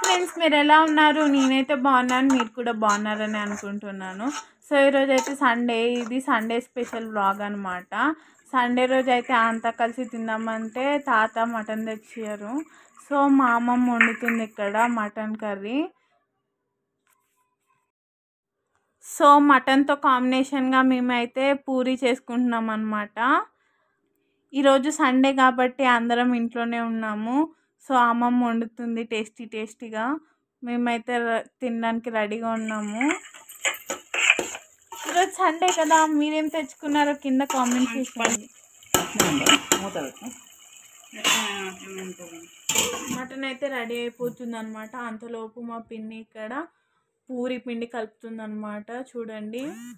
Friends మీరు ఎలా ఉన్నారు నేనైతే బాగున్నాను మీరు కూడా బాగున్నారని అనుకుంటున్నాను సో ఈరోజు అయితే సండే ఇది సండే స్పెషల్ వ్లాగ్ అనమాట సండే రోజు అయితే అంతా కలిసి తిందామంటే తాత మటన్ తెచ్చారు సో మా అమ్మమ్మ వండుతుంది ఇక్కడ మటన్ కర్రీ సో మటన్తో కాంబినేషన్గా మేమైతే పూరి చేసుకుంటున్నాం అనమాట ఈరోజు సండే కాబట్టి అందరం ఇంట్లోనే ఉన్నాము సో అమ్మమ్మ వండుతుంది టేస్టీ టేస్టీగా మేమైతే ర- తినడానికి రెడీగా ఉన్నాము ఈరోజు సండే కదా మీరేం తెచ్చుకున్నారో కింద కామెంట్ చేయండి మూత పెట్టు మటన్ అయితే రెడీ అయిపోతుంది అనమాట అంతలోపు మా పిన్ని ఇక్కడ పూరి పిండి కలుపుతుంది అనమాట చూడండి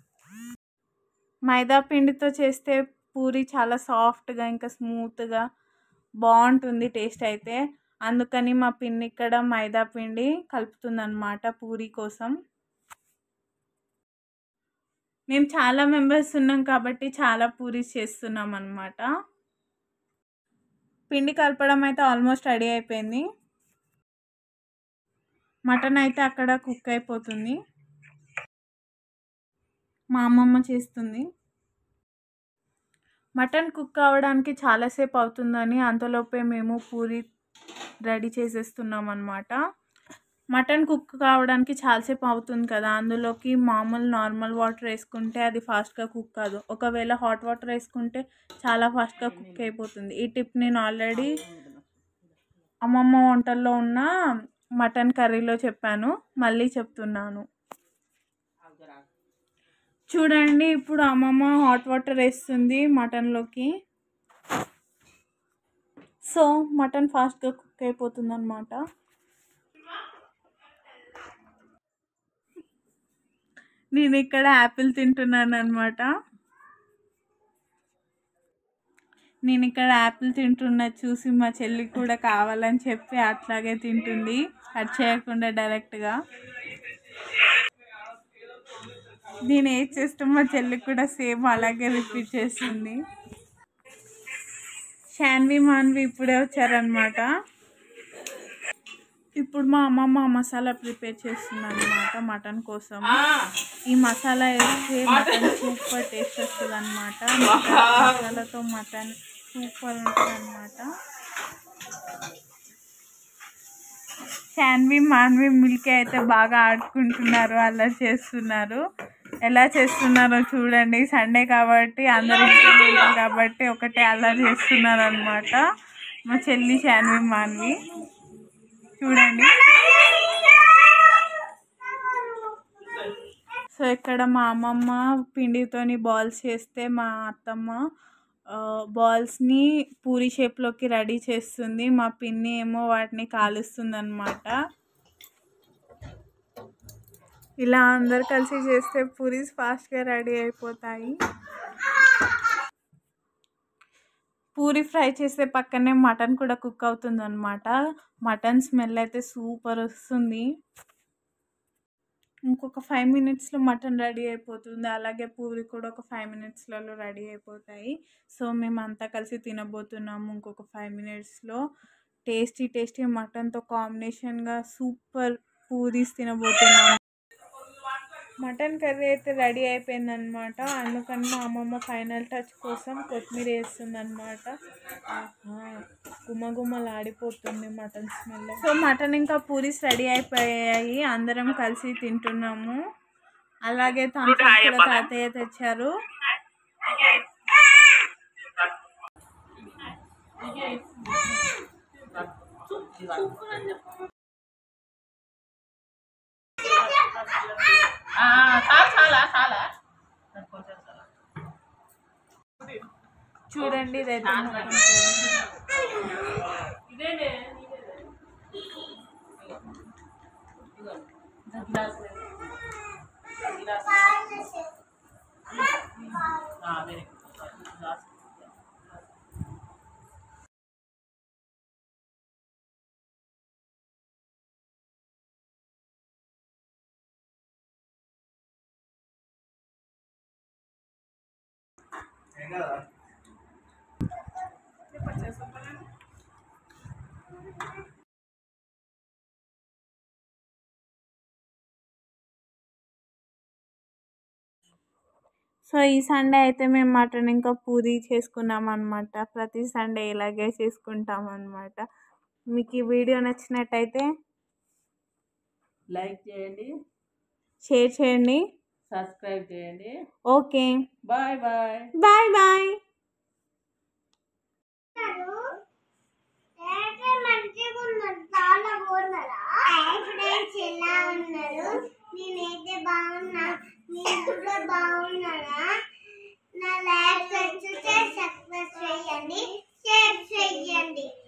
మైదా పిండితో చేస్తే పూరి చాలా సాఫ్ట్గా ఇంకా స్మూత్గా బాగుంటుంది టేస్ట్ అయితే అందుకని మా పిన్ని ఇక్కడ మైదా పిండి కలుపుతుంది అనమాట పూరి కోసం మేము చాలా మెంబర్స్ ఉన్నాం కాబట్టి చాలా పూరీస్ చేస్తున్నాం అనమాట పిండి కలపడం అయితే ఆల్మోస్ట్ రెడీ అయిపోయింది మటన్ అయితే అక్కడ కుక్ అయిపోతుంది మా అమ్మమ్మ చేస్తుంది మటన్ కుక్ అవ్వడానికి చాలాసేపు అవుతుందని అంతలోపే మేము పూరి రెడీ చేసేస్తున్నాం అనమాట మటన్ కుక్ కావడానికి చాలాసేపు అవుతుంది కదా అందులోకి మామూలు నార్మల్ వాటర్ వేసుకుంటే అది ఫాస్ట్గా కుక్ కాదు ఒకవేళ హాట్ వాటర్ వేసుకుంటే చాలా ఫాస్ట్గా కుక్ అయిపోతుంది ఈ టిప్ నేను ఆల్రెడీ అమ్మమ్మ వంటల్లో ఉన్న మటన్ కర్రీలో చెప్పాను మళ్ళీ చెప్తున్నాను చూడండి ఇప్పుడు అమ్మమ్మ హాట్ వాటర్ వేస్తుంది మటన్లోకి సో మటన్ ఫాస్ట్గా కుక్ అయిపోతుంది అనమాట నేను ఇక్కడ యాపిల్ తింటున్నాను అనమాట నేను ఇక్కడ యాపిల్ తింటున్నా చూసి మా చెల్లి కూడా కావాలని చెప్పి అట్లాగే తింటుంది కట్ చేయకుండా డైరెక్ట్గా నేను ఏది చేస్తే మా చెల్లి కూడా సేమ్ అలాగే రిపీట్ చేస్తుంది శాన్వి మాన్వి ఇప్పుడే వచ్చారనమాట ఇప్పుడు మా అమ్మమ్మ మసాలా ప్రిపేర్ చేస్తుంది అనమాట మటన్ కోసం ఈ మసాలా వేస్తే మటన్ సూపర్ టేస్ట్ వస్తుంది అనమాట మసాలాతో మటన్ సూపర్ ఉంటుంది అనమాట శాన్వి మాన్వి మిల్కీ అయితే బాగా ఆడుకుంటున్నారు అలా చేస్తున్నారు ఎలా చేస్తున్నారో చూడండి సండే కాబట్టి అందరు ఇంట్లో ఉంటారు కాబట్టి ఒకటే అలా చేస్తున్నారు అనమాట మా చెల్లి శాన్వి మాన్వి చూడండి సో ఇక్కడ మా అమ్మమ్మ పిండితోని బాల్స్ చేస్తే మా అత్తమ్మ ఆ, బాల్స్ని పూరి షేప్లోకి రెడీ చేస్తుంది మా పిన్ని ఏమో వాటిని కాలుస్తుంది అనమాట ఇలా అందరు కలిసి చేస్తే పూరీస్ ఫాస్ట్గా రెడీ అయిపోతాయి పూరి ఫ్రై చేస్తే పక్కనే మటన్ కూడా కుక్ అవుతుంది అనమాట మటన్ స్మెల్ అయితే సూపర్ వస్తుంది ఇంకొక ఫైవ్ మినిట్స్లో మటన్ రెడీ అయిపోతుంది అలాగే పూరి కూడా ఒక ఫైవ్ మినిట్స్లలో రెడీ అయిపోతాయి సో మేము అంతా కలిసి తినబోతున్నాము ఇంకొక ఫైవ్ మినిట్స్లో టేస్టీ టేస్టీ మటన్తో కాంబినేషన్గా సూపర్ పూరీస్ తినబోతున్నాము మటన్ కర్రీ అయితే రెడీ అయిపోయిందనమాట అందుకని మా అమ్మమ్మ ఫైనల్ టచ్ కోసం కొత్తిమీర వేస్తుంది అనమాట గుమ్మగుమ్మలు ఆడిపోతుంది మటన్ స్మెల్ సో మటన్ ఇంకా పూరీస్ రెడీ అయిపోయాయి అందరం కలిసి తింటున్నాము అలాగే థమ్స్ అప్ కూడా తాతయ్య తెచ్చారు చాలా చాలా కొంచెం చాలా చూడండి ఇదైతే mutton curry. Very good so ఈ సండే అయితే మేము మటన్ ఇంకా పూరి చేసుకున్నాం అనమాట ప్రతి సండే ఇలాగే చేసుకుంటాం అనమాట మీకు ఈ వీడియో నచ్చినట్టయితే లైక్ చేయండి షేర్ చేయండి సబ్స్క్రైబ్ చేయండి okay bye bye bye bye మంచిగా ఉన్నారు చాలా బాగున్నారా ఫ్రెండ్స్ ఎలా ఉన్నారు నేనైతే బాగున్నా మీరు కూడా బాగున్నారా నా లైఫ్ సక్సెస్ చేయండి షేర్ చేయండి